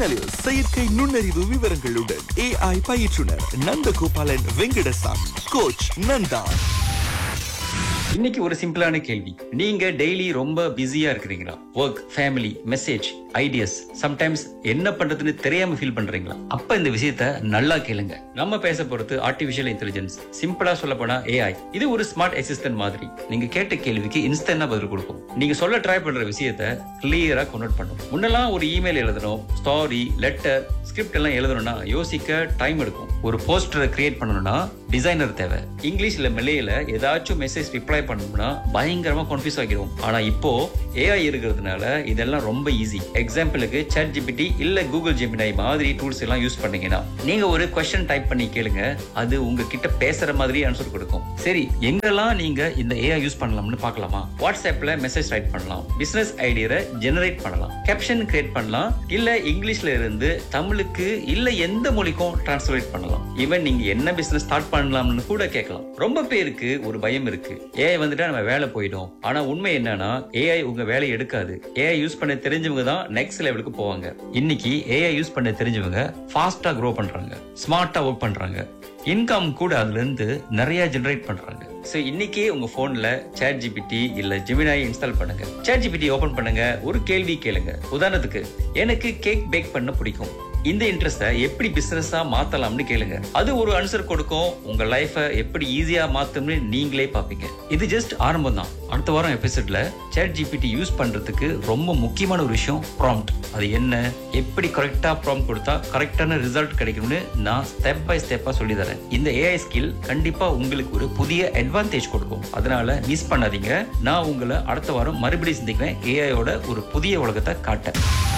செயற்கை நுண்ணறிவு விவரங்களுடன் ஏஐ பயிற்றுனர் நந்தகோபாலன் வெங்கடசாமி கோச் நந்தா இன்னைக்கு ஒரு சிம்பிளான கேள்வி நீங்க டெய்லி ரொம்ப பிஸியா இருக்கிறீங்களா work family message ideas sometimes என்ன பண்றதுன்னு தெரியாம ஃபீல் பண்றீங்களா அப்ப இந்த விஷயத்த நல்லா கேளுங்க நம்ம பேச போறது ஆர்டிபிஷியல் இன்டெலிஜென்ஸ் சிம்பிளா சொல்ல போனா ஏஐ இது ஒரு ஸ்மார்ட் அசிஸ்டன்ட் மாதிரி நீங்க கேட்ட கேள்விக்கு இன்ஸ்டன்டா பதில் கொடுக்கும் நீங்க சொல்ல ட்ரை பண்ற விஷயத்த கிளியரா கன்வெர்ட் பண்ணும் முன்னெல்லாம் ஒரு இமெயில் எழுதணும் ஸ்டாரி லெட்டர் ஸ்கிரிப்ட் எல்லாம் எழுதணும்னா யோசிக்க டைம் எடுக்கும் ஒரு போஸ்டரை கிரியேட் பண்ணணும்னா டிசைனர் தேவை இங்கிலீஷ்ல மெல்லையில ஏதாச்சும் மெசேஜ் ரிப்ளை பண்ணணும்னா பயங்கரமா கன்ஃபியூஸ் ஆகிரும் ஆனா இப்போ ஏஐ இருக்கிறதுனால இதெல்லாம் ரொம்ப ஈஸி எக்ஸாம்பிளுக்கு சாட் ஜிபிடி இல்ல கூகுள் ஜெமினை மாதிரி டூல்ஸ் எல்லாம் யூஸ் பண்ணீங்கன்னா நீங்க ஒரு கொஸ்டின் டைப் பண்ணி கேளுங்க அது உங்ககிட்ட பேசுற மாதிரி ஆன்சர் கொடுக்கும் சரி எங்கெல்லாம் நீங்க இந்த ஏஐ யூஸ் பண்ணலாம்னு பார்க்கலாமா வாட்ஸ்அப்ல மெசேஜ் ரைட் பண்ணலாம் பிசினஸ் ஐடியா ஜெனரேட் பண்ணலாம் கேப்ஷன் கிரியேட் பண்ணலாம் இல்ல இங்கிலீஷ்ல இருந்து தமிழுக்கு இல்ல எந்த மொழிக்கும் டிரான்ஸ்லேட் பண்ணலாம் ஈவன் நீங்க என்ன பிசினஸ் ஸ்டார்ட் பண்ணலாம்னு கூட கேட்கலாம் ரொம்ப பேருக்கு ஒரு பயம் இருக்கு ஏஐ வந்துட்டா நம்ம வேலை போயிடும் ஆனா உண்மை என்னன்னா ஏஐ உங்க வேலையை எடுக்காது ஏஐ யூஸ் பண்ண தெரிஞ்சவங்க தான் நெக்ஸ்ட் லெவலுக்கு போவாங்க இன்னைக்கு ஏஐ யூஸ் பண்ண தெரிஞ்சவங்க ஃபாஸ்டா க்ரோ பண்றாங்க ஸ்மார்ட்டா ஒர்க் பண்றாங்க இன்கம் கூட அதுல இருந்து நிறைய ஜெனரேட் பண்றாங்க சோ இன்னைக்கே உங்க போன்ல சேட் ஜிபிடி இல்ல ஜெமினாய் இன்ஸ்டால் பண்ணுங்க சேட் ஜிபிடி ஓபன் பண்ணுங்க ஒரு கேள்வி கேளுங்க உதாரணத்துக்கு எனக்கு கேக் பேக் பண்ண பிடிக்கும் இந்த இன்ட்ரெஸ்ட எப்படி பிசினஸா மாத்தலாம்னு கேளுங்க அது ஒரு ஆன்சர் கொடுக்கும் உங்க லைஃப எப்படி ஈஸியா மாத்தும்னு நீங்களே பாப்பீங்க இது ஜஸ்ட் ஆரம்பம் தான் அடுத்த வாரம் எபிசோட்ல சேட் ஜிபிடி யூஸ் பண்றதுக்கு ரொம்ப முக்கியமான ஒரு விஷயம் ப்ராம்ப்ட் அது என்ன எப்படி கரெக்டா ப்ராம்ப்ட் கொடுத்தா கரெக்டான ரிசல்ட் கிடைக்கும்னு நான் ஸ்டெப் பை ஸ்டெப்பா சொல்லி தரேன் இந்த ஏஐ ஸ்கில் கண்டிப்பா உங்களுக்கு ஒரு புதிய அட்வான்டேஜ் கொடுக்கும் அதனால மிஸ் பண்ணாதீங்க நான் உங்களை அடுத்த வாரம் மறுபடியும் சந்திக்கிறேன் ஏஐயோட ஒரு புதிய உலகத்தை காட்டேன்